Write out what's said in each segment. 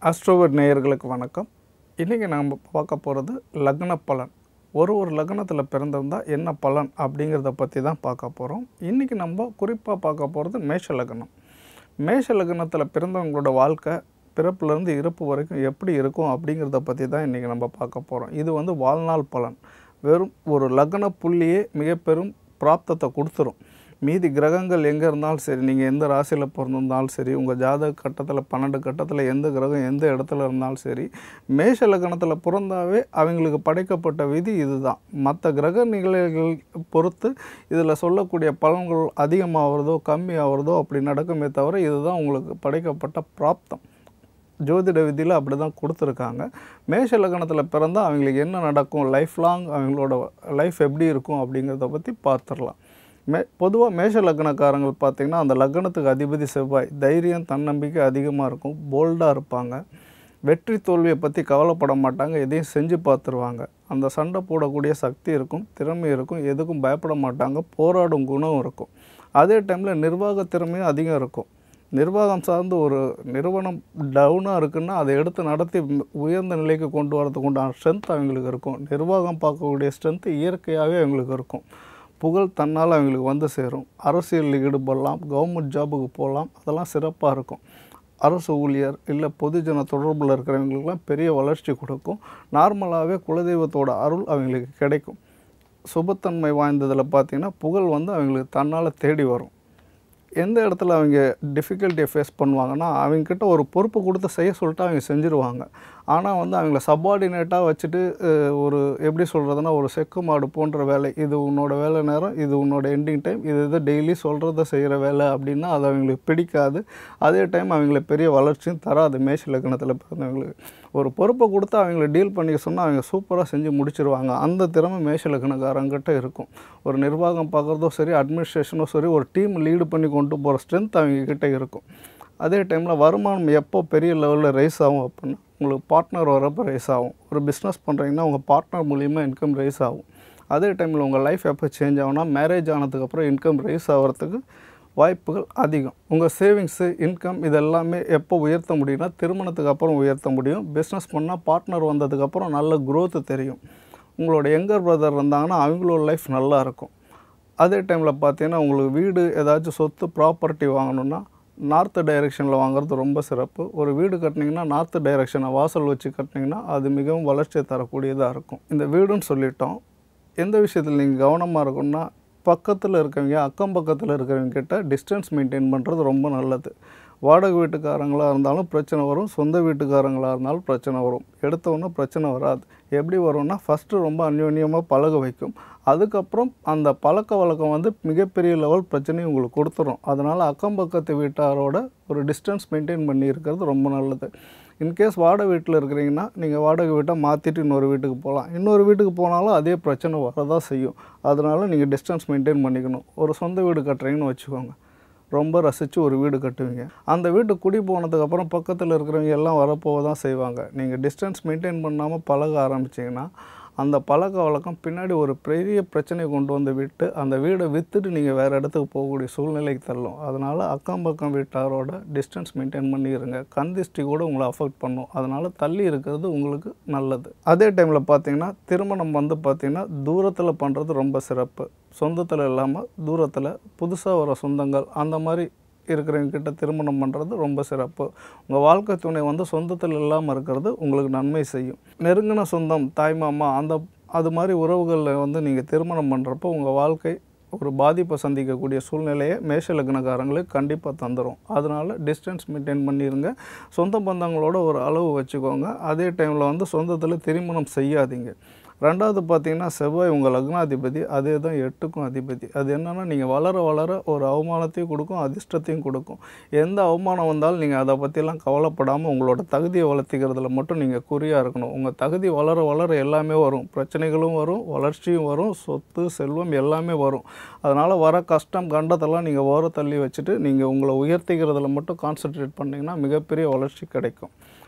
அஸ்ட்ரோவர் நேயர்களுக்கு வணக்கம் இன்றைக்கி நாம் பார்க்க போகிறது லக்ன பலன் ஒரு ஒரு லக்னத்தில் பிறந்திருந்தால் என்ன பலன் அப்படிங்கிறத பற்றி தான் பார்க்க போகிறோம் இன்றைக்கி நம்ம குறிப்பாக பார்க்க போகிறது மேஷ லக்னம் மேஷ லக்னத்தில் பிறந்தவங்களோட வாழ்க்கை பிறப்புலேருந்து இறப்பு வரைக்கும் எப்படி இருக்கும் அப்படிங்கிறத பற்றி தான் இன்றைக்கி நம்ம பார்க்க போகிறோம் இது வந்து வாழ்நாள் பலன் வெறும் ஒரு லக்ன புள்ளியே மிக பெரும் பிராப்தத்தை கொடுத்துரும் மீதி கிரகங்கள் எங்கே இருந்தாலும் சரி நீங்கள் எந்த ராசியில் பிறந்திருந்தாலும் சரி உங்கள் ஜாதக கட்டத்தில் பன்னெண்டு கட்டத்தில் எந்த கிரகம் எந்த இடத்துல இருந்தாலும் சரி மேஷ லக்னத்தில் பிறந்தாவே அவங்களுக்கு படைக்கப்பட்ட விதி இதுதான் மற்ற கிரக நிகழ்வுகள் பொறுத்து இதில் சொல்லக்கூடிய பலன்கள் அதிகமாகிறதோ கம்மியாகிறதோ அப்படி நடக்குமே தவிர இதுதான் உங்களுக்கு படைக்கப்பட்ட பிராப்தம் ஜோதிட விதியில் அப்படி தான் கொடுத்துருக்காங்க மேஷ லக்னத்தில் பிறந்தால் அவங்களுக்கு என்ன நடக்கும் லைஃப் லாங் அவங்களோட லைஃப் எப்படி இருக்கும் அப்படிங்கிறத பற்றி பார்த்துடலாம் மே பொதுவாக மேஷ லக்னக்காரங்கள் பார்த்திங்கன்னா அந்த லக்னத்துக்கு அதிபதி செவ்வாய் தைரியம் தன்னம்பிக்கை அதிகமாக இருக்கும் போல்டாக இருப்பாங்க வெற்றி தோல்வியை பற்றி கவலைப்பட மாட்டாங்க எதையும் செஞ்சு பார்த்துருவாங்க அந்த சண்டை போடக்கூடிய சக்தி இருக்கும் திறமை இருக்கும் எதுக்கும் பயப்பட மாட்டாங்க போராடும் குணம் இருக்கும் அதே டைமில் நிர்வாக திறமையும் அதிகம் இருக்கும் நிர்வாகம் சார்ந்து ஒரு நிறுவனம் டவுனாக இருக்குன்னா அதை எடுத்து நடத்தி உயர்ந்த நிலைக்கு கொண்டு வரதுக்கு உண்டான ஸ்ட்ரென்த் அவங்களுக்கு இருக்கும் நிர்வாகம் பார்க்கக்கூடிய ஸ்ட்ரென்த்து இயற்கையாகவே அவங்களுக்கு இருக்கும் புகழ் தன்னால் அவங்களுக்கு வந்து சேரும் அரசியலில் ஈடுபடலாம் கவர்மெண்ட் ஜாபுக்கு போகலாம் அதெல்லாம் சிறப்பாக இருக்கும் அரசு ஊழியர் இல்லை பொதுஜன தொடர்பில் இருக்கிறவங்களுக்குலாம் பெரிய வளர்ச்சி கொடுக்கும் நார்மலாகவே குலதெய்வத்தோட அருள் அவங்களுக்கு கிடைக்கும் சுபத்தன்மை வாய்ந்ததில் பார்த்திங்கன்னா புகழ் வந்து அவங்களுக்கு தன்னால் தேடி வரும் எந்த இடத்துல அவங்க டிஃபிகல்ட்டியை ஃபேஸ் பண்ணுவாங்கன்னா அவங்கக்கிட்ட ஒரு பொறுப்பு கொடுத்து செய்ய சொல்லிட்டு அவங்க செஞ்சுருவாங்க ஆனால் வந்து அவங்கள சப்பார்டினேட்டாக வச்சுட்டு அஹ், ஒரு எப்படி சொல்கிறதுனா ஒரு செக்கு மாடு போன்ற வேலை இது உன்னோட வேலை நேரம் இது உன்னோட எண்டிங் டைம் இது இது டெய்லி சொல்கிறத செய்கிற வேலை அப்படின்னா அது அவங்களுக்கு பிடிக்காது அதே டைம் அவங்களுக்கு பெரிய வளர்ச்சியும் தராது மேஷ லக்னத்தில் பிறந்தவங்களுக்கு ஒரு பொறுப்பை கொடுத்து அவங்கள டீல் பண்ணிக்க சொன்னால் அவங்க சூப்பராக செஞ்சு முடிச்சிருவாங்க அந்த திறமை மேஷ லக்னக்காரங்கிட்ட இருக்கும் ஒரு நிர்வாகம் பார்க்குறதோ சரி அட்மினிஸ்ட்ரேஷனோ சரி ஒரு டீம் லீடு பண்ணி கொண்டு போகிற ஸ்ட்ரென்த் அவங்க கிட்ட இருக்கும் அதே டைமில் வருமானம் எப்போ பெரிய லெவலில் ரைஸ் ஆகும் அப்படின்னா உங்களுக்கு பார்ட்னர் வரப்போ ரைஸ் ஆகும் ஒரு பிஸ்னஸ் பண்ணுறீங்கன்னா உங்கள் பார்ட்னர் மூலிமா இன்கம் ரைஸ் ஆகும் அதே டைமில் உங்கள் லைஃப் எப்போ சேஞ்ச் ஆகும்னா மேரேஜ் ஆனதுக்கப்புறம் இன்கம் ரைஸ் ஆகிறதுக்கு வாய்ப்புகள் அதிகம் உங்கள் சேவிங்ஸு இன்கம் இதெல்லாமே எப்போ உயர்த்த முடியும்னா திருமணத்துக்கு அப்புறம் உயர்த்த முடியும் பிஸ்னஸ் பண்ணால் பார்ட்னர் வந்ததுக்கப்புறம் நல்ல growth தெரியும் உங்களோட யங்கர் பிரதர் இருந்தாங்கன்னா அவங்களோட லைஃப் நல்லா இருக்கும் அதே டைமில் பார்த்தீங்கன்னா உங்களுக்கு வீடு ஏதாச்சும் சொத்து ப்ராப்பர்ட்டி வாங்கணும்னா நார்த்து டைரெக்ஷனில் வாங்குறது ரொம்ப சிறப்பு ஒரு வீடு கட்டினீங்கன்னா நார்த்து டைரெக்ஷனை வாசல் வச்சு கட்டினீங்கன்னா அது மிகவும் வளர்ச்சியை தரக்கூடியதாக இருக்கும் இந்த வீடுன்னு சொல்லிட்டோம் எந்த விஷயத்தில் நீங்கள் கவனமாக இருக்கணும்னா பக்கத்தில் இருக்கவங்க அக்கம் பக்கத்தில் இருக்கிறவங்க கிட்ட டிஸ்டன்ஸ் மெயின்டைன் பண்ணுறது ரொம்ப நல்லது வாடகை வீட்டுக்காரங்களாக இருந்தாலும் பிரச்சனை வரும் சொந்த வீட்டுக்காரங்களாக இருந்தாலும் பிரச்சனை வரும் எடுத்தவொன்னே பிரச்சனை வராது எப்படி வரும்னா ஃபஸ்ட்டு ரொம்ப அந்யோன்யமாக பழக வைக்கும் அதுக்கப்புறம் அந்த பழக்க வழக்கம் வந்து மிகப்பெரிய லெவல் பிரச்சனையும் உங்களுக்கு கொடுத்துரும் அதனால் அக்கம் பக்கத்து வீட்டாரோட ஒரு டிஸ்டன்ஸ் மெயின்டைன் பண்ணி இருக்கிறது ரொம்ப நல்லது இன்கேஸ் வாடகை வீட்டில் இருக்கிறீங்கன்னா நீங்கள் வாடகை வீட்டை மாற்றிட்டு இன்னொரு வீட்டுக்கு போகலாம் இன்னொரு வீட்டுக்கு போனாலும் அதே பிரச்சனை வரதான் செய்யும் அதனால் நீங்கள் டிஸ்டன்ஸ் மெயின்டைன் பண்ணிக்கணும் ஒரு சொந்த வீடு கட்டுறீங்கன்னு வச்சுக்கோங்க ரொம்ப ரசித்து ஒரு வீடு கட்டுவீங்க அந்த வீட்டு குடி போனதுக்கப்புறம் பக்கத்தில் இருக்கிறவங்க எல்லாம் வரப்போக தான் செய்வாங்க நீங்கள் டிஸ்டன்ஸ் மெயின்டைன் பண்ணாமல் பழக ஆரம்பிச்சிங்கன்னா அந்த பழக்க வழக்கம் பின்னாடி ஒரு பெரிய பிரச்சனையை கொண்டு வந்து விட்டு அந்த வீடை விற்றுட்டு நீங்கள் வேறு இடத்துக்கு போகக்கூடிய சூழ்நிலைக்கு தள்ளும் அதனால் அக்கம் பக்கம் வீட்டாரோட டிஸ்டன்ஸ் மெயின்டைன் பண்ணிடுங்க கண் திஷ்டி கூட உங்களை அஃபெக்ட் பண்ணும் அதனால் தள்ளி இருக்கிறது உங்களுக்கு நல்லது அதே டைமில் பார்த்தீங்கன்னா திருமணம் வந்து பார்த்திங்கன்னா தூரத்தில் பண்ணுறது ரொம்ப சிறப்பு சொந்தத்தில் இல்லாமல் தூரத்தில் புதுசாக வர சொந்தங்கள் அந்த மாதிரி இருக்கிறவங்க கிட்ட திருமணம் பண்ணுறது ரொம்ப சிறப்பு உங்கள் வாழ்க்கை துணை வந்து சொந்தத்தில் இல்லாமல் இருக்கிறது உங்களுக்கு நன்மை செய்யும் நெருங்கின சொந்தம் தாய்மாமா அந்த அது மாதிரி உறவுகளில் வந்து நீங்கள் திருமணம் பண்ணுறப்போ உங்கள் வாழ்க்கை ஒரு பாதிப்பை சந்திக்கக்கூடிய சூழ்நிலையை மேஷ லக்னக்காரங்களுக்கு கண்டிப்பாக தந்துடும் அதனால் டிஸ்டன்ஸ் மெயின்டைன் பண்ணிடுங்க சொந்த பந்தங்களோட ஒரு அளவு வச்சுக்கோங்க அதே டைமில் வந்து சொந்தத்தில் திருமணம் செய்யாதீங்க ரெண்டாவது பார்த்தீங்கன்னா செவ்வாய் உங்கள் லக்னாதிபதி அதே தான் எட்டுக்கும் அதிபதி அது என்னென்னா நீங்கள் வளர வளர ஒரு அவமானத்தையும் கொடுக்கும் அதிர்ஷ்டத்தையும் கொடுக்கும் எந்த அவமானம் வந்தாலும் நீங்கள் அதை பற்றிலாம் கவலைப்படாமல் உங்களோட தகுதியை வளர்த்திக்கிறதுல மட்டும் நீங்கள் குறியாக இருக்கணும் உங்கள் தகுதி வளர வளர எல்லாமே வரும் பிரச்சனைகளும் வரும் வளர்ச்சியும் வரும் சொத்து செல்வம் எல்லாமே வரும் அதனால் வர கஷ்டம் கண்டத்தெல்லாம் நீங்கள் ஓர தள்ளி வச்சுட்டு நீங்கள் உங்களை உயர்த்திக்கிறதுல மட்டும் கான்சென்ட்ரேட் பண்ணிங்கன்னா மிகப்பெரிய வளர்ச்சி கிடைக்கும்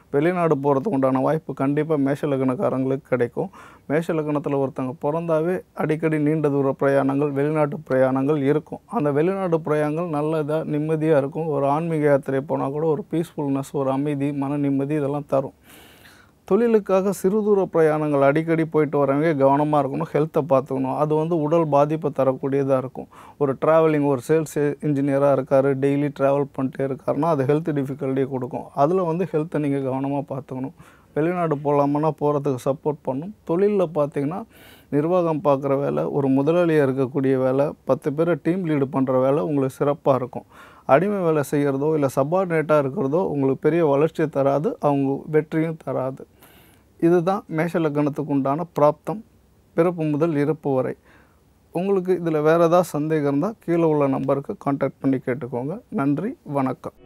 வெளிநாடு போகிறதுக்கு உண்டான வாய்ப்பு கண்டிப்பாக மேஷ லக்னக்காரங்களுக்கு கிடைக்கும் மேஷ லக்னத்தில் ஒருத்தவங்க பிறந்தாவே அடிக்கடி நீண்ட தூர பிரயாணங்கள் வெளிநாட்டு பிரயாணங்கள் இருக்கும் அந்த வெளிநாட்டு பிரயாணங்கள் நல்லதாக நிம்மதியாக இருக்கும் ஒரு ஆன்மீக யாத்திரை போனால் கூட ஒரு பீஸ்ஃபுல்னஸ் ஒரு அமைதி மன நிம்மதி இதெல்லாம் தரும் தொழிலுக்காக சிறு தூர பிரயாணங்கள் அடிக்கடி போயிட்டு வரவங்க கவனமாக இருக்கணும் ஹெல்த்தை பார்த்துக்கணும் அது வந்து உடல் பாதிப்பை தரக்கூடியதாக இருக்கும் ஒரு ட்ராவலிங் ஒரு சேல்ஸ் இன்ஜினியராக இருக்கார் டெய்லி ட்ராவல் பண்ணிட்டே இருக்காருன்னா அது ஹெல்த் டிஃபிகல்ட்டியை கொடுக்கும் அதில் வந்து ஹெல்த்தை நீங்கள் கவனமாக பார்த்துக்கணும் வெளிநாடு போகலாமன்னா போகிறதுக்கு சப்போர்ட் பண்ணும் தொழிலில் பார்த்தீங்கன்னா நிர்வாகம் பார்க்குற வேலை ஒரு முதலாளியாக இருக்கக்கூடிய வேலை பத்து பேரை டீம் லீடு பண்ணுற வேலை உங்களுக்கு சிறப்பாக இருக்கும் அடிமை வேலை செய்கிறதோ இல்லை சபார்டினேட்டாக இருக்கிறதோ உங்களுக்கு பெரிய வளர்ச்சியை தராது அவங்க வெற்றியும் தராது இதுதான் மேஷ லக்னத்துக்கு உண்டான பிராப்தம் பிறப்பு முதல் இறப்பு வரை உங்களுக்கு இதில் வேறு ஏதாவது சந்தேகம் இருந்தால் கீழே உள்ள நம்பருக்கு காண்டாக்ட் பண்ணி கேட்டுக்கோங்க நன்றி வணக்கம்